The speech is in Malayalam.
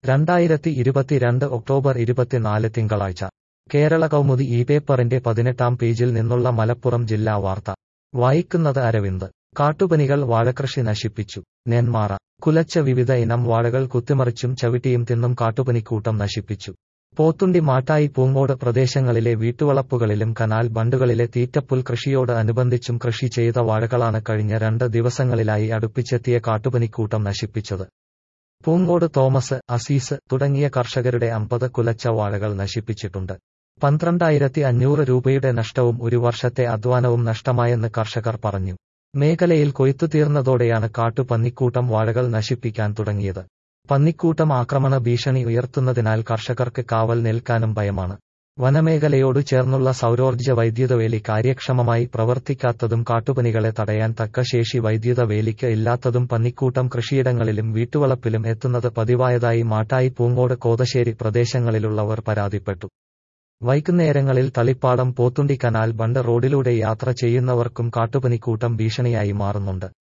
രണ്ടായിരത്തി ഇരുപത്തിരണ്ട് ഒക്ടോബർ ഇരുപത്തിനാല് തിങ്കളാഴ്ച കേരള കൗമുദി ഈ പേപ്പറിന്റെ പതിനെട്ടാം പേജിൽ നിന്നുള്ള മലപ്പുറം ജില്ലാ വാർത്ത വായിക്കുന്നത് അരവിന്ദ് കാട്ടുപനികൾ വാഴകൃഷി നശിപ്പിച്ചു നെന്മാറ കുലച്ച വിവിധ ഇനം വാഴകൾ കുത്തിമറിച്ചും ചവിട്ടിയും തിന്നും കാട്ടുപനിക്കൂട്ടം നശിപ്പിച്ചു പോത്തുണ്ടി മാട്ടായി പൂങ്ങോട് പ്രദേശങ്ങളിലെ വീട്ടുവളപ്പുകളിലും കനാൽ ബണ്ടുകളിലെ തീറ്റപ്പുൽ കൃഷിയോട് അനുബന്ധിച്ചും കൃഷി ചെയ്ത വാഴകളാണ് കഴിഞ്ഞ രണ്ട് ദിവസങ്ങളിലായി അടുപ്പിച്ചെത്തിയ കാട്ടുപനിക്കൂട്ടം നശിപ്പിച്ചത് പൂങ്കോട് തോമസ് അസീസ് തുടങ്ങിയ കർഷകരുടെ അമ്പത് കുലച്ച വാഴകൾ നശിപ്പിച്ചിട്ടുണ്ട് പന്ത്രണ്ടായിരത്തി അഞ്ഞൂറ് രൂപയുടെ നഷ്ടവും ഒരു വർഷത്തെ അധ്വാനവും നഷ്ടമായെന്ന് കർഷകർ പറഞ്ഞു മേഖലയിൽ കൊയ്ത്തു തീർന്നതോടെയാണ് കാട്ടുപന്നിക്കൂട്ടം വാഴകൾ നശിപ്പിക്കാൻ തുടങ്ങിയത് പന്നിക്കൂട്ടം ആക്രമണ ഭീഷണി ഉയർത്തുന്നതിനാൽ കർഷകർക്ക് കാവൽ നിൽക്കാനും ഭയമാണ് വനമേഖലയോടു ചേർന്നുള്ള സൗരോർജ്ജ വൈദ്യുത വേലി കാര്യക്ഷമമായി പ്രവർത്തിക്കാത്തതും കാട്ടുപനികളെ തടയാൻ തക്ക ശേഷി വൈദ്യുത വേലിക്ക് ഇല്ലാത്തതും പന്നിക്കൂട്ടം കൃഷിയിടങ്ങളിലും വീട്ടുവളപ്പിലും എത്തുന്നത് പതിവായതായി മാട്ടായി പൂങ്ങോട് കോതശ്ശേരി പ്രദേശങ്ങളിലുള്ളവർ പരാതിപ്പെട്ടു വൈകുന്നേരങ്ങളിൽ തളിപ്പാടം പോത്തുണ്ടി കനാൽ ബണ്ട് റോഡിലൂടെ യാത്ര ചെയ്യുന്നവർക്കും കാട്ടുപനിക്കൂട്ടം ഭീഷണിയായി മാറുന്നുണ്ട്